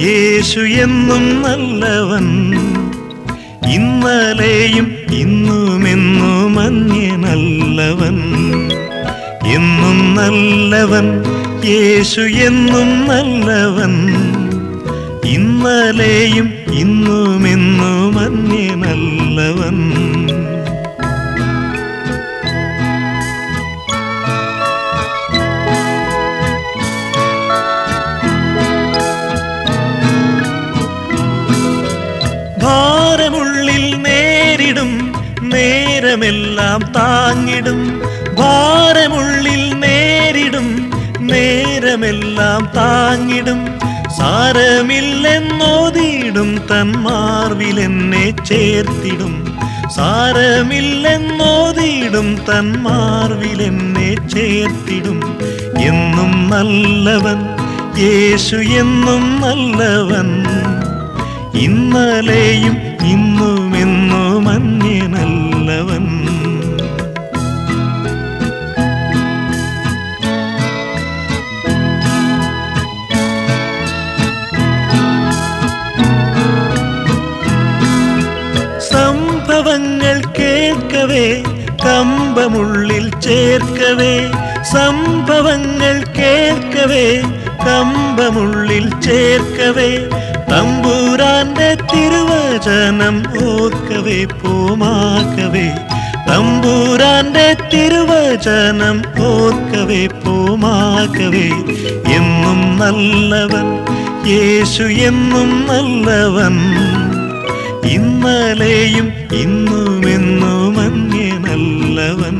യേശു എന്നും നല്ലവൻ ഇന്നലെയും ഇന്നുമെന്നും അന്യനല്ലവൻ എന്നും നല്ലവൻ യേശു എന്നും നല്ലവൻ ഇന്നലെയും ഇന്നുമെന്നും അന്യനല്ലവൻ ഭാരമുള്ളിൽ നേരിടും നേരമെല്ലാം താങ്ങിടും ഭാരമുള്ളിൽ നേരിടും നേരമെല്ലാം താങ്ങിടും സാരമില്ലെന്നോതിയിടും തന്മാർവിലെന്നെ ചേർത്തിടും സാരമില്ലെന്നോതിയിടും തന്മാർവിലെന്നെ ചേർത്തിടും എന്നും നല്ലവൻ യേശു എന്നും നല്ലവൻ ഇന്നലെയും ഇന്നുമെന്നും അന്യനല്ലവൻ സംഭവങ്ങൾ കേൾക്കവേ കമ്പമുള്ളിൽ ചേർക്കവേ സംഭവങ്ങൾ കേൾക്കവേ കമ്പമുള്ളിൽ ചേർക്കവേ തമ്പൂരാന്റെ തിരുവചനം ഓർക്കവേ പോമാക്കവേ തമ്പൂരാന്റെ തിരുവചനം ഓർക്കവേ പോമാക്കവേ എന്നും നല്ലവൻ യേശു എന്നും നല്ലവൻ ഇന്നലെയും ഇന്നുമെന്നും അന്യനല്ലവൻ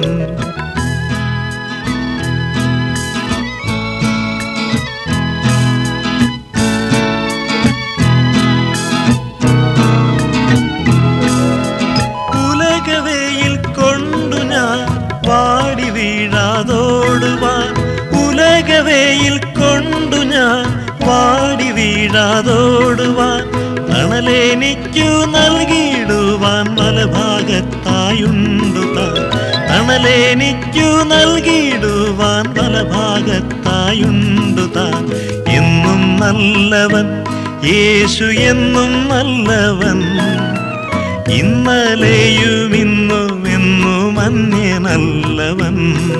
ഉലകവയിൽ കൊണ്ടു ഞാൻ വാടി വീഴാതോടുവാൻ ഉലകവയിൽ കൊണ്ടു ഞാൻ വാടി വീഴാതോടുവാൻ തണലെനിക്കു നൽകിയിടുവാൻ വലഭാഗത്തായുണ്ടു താൻ തണലെനിക്കു നൽകിയിടുവാൻ വലഭാഗത്തായുണ്ടു താൻ എന്നും നല്ലവൻ യേശു എന്നും നല്ലവൻ ഇന്നലെയും ഇന്നും എന്നും അന്യനല്ലവൻ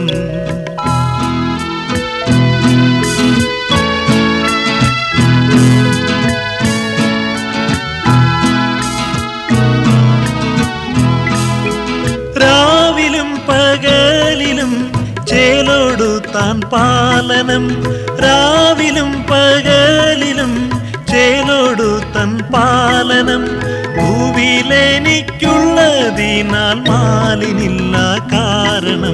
രാവിലും പകലിലും ചേലോടു താൻ പാലനം രാവിലും പകലിലും ചേലോടു തൻ പാലനം ഭൂവിലെനിക്കുള്ളതിനാൽ മാലിനില്ല കാരണം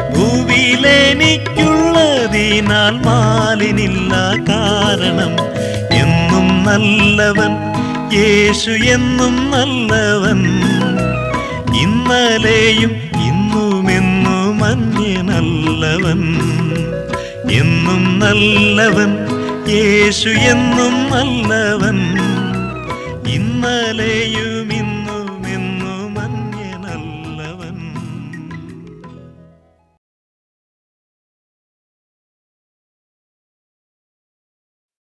ഭൂവിലെനിക്കുള്ളതിനാൽ മാലിനില്ല കാരണം എന്നും നല്ലവൻ യേശു എന്നും നല്ലവൻ ഇന്നലെയും ഇന്നുമെന്നും അന്യനല്ലവൻ എന്നും നല്ലവൻ യേശു എന്നും നല്ലവൻ ഇന്നലെയും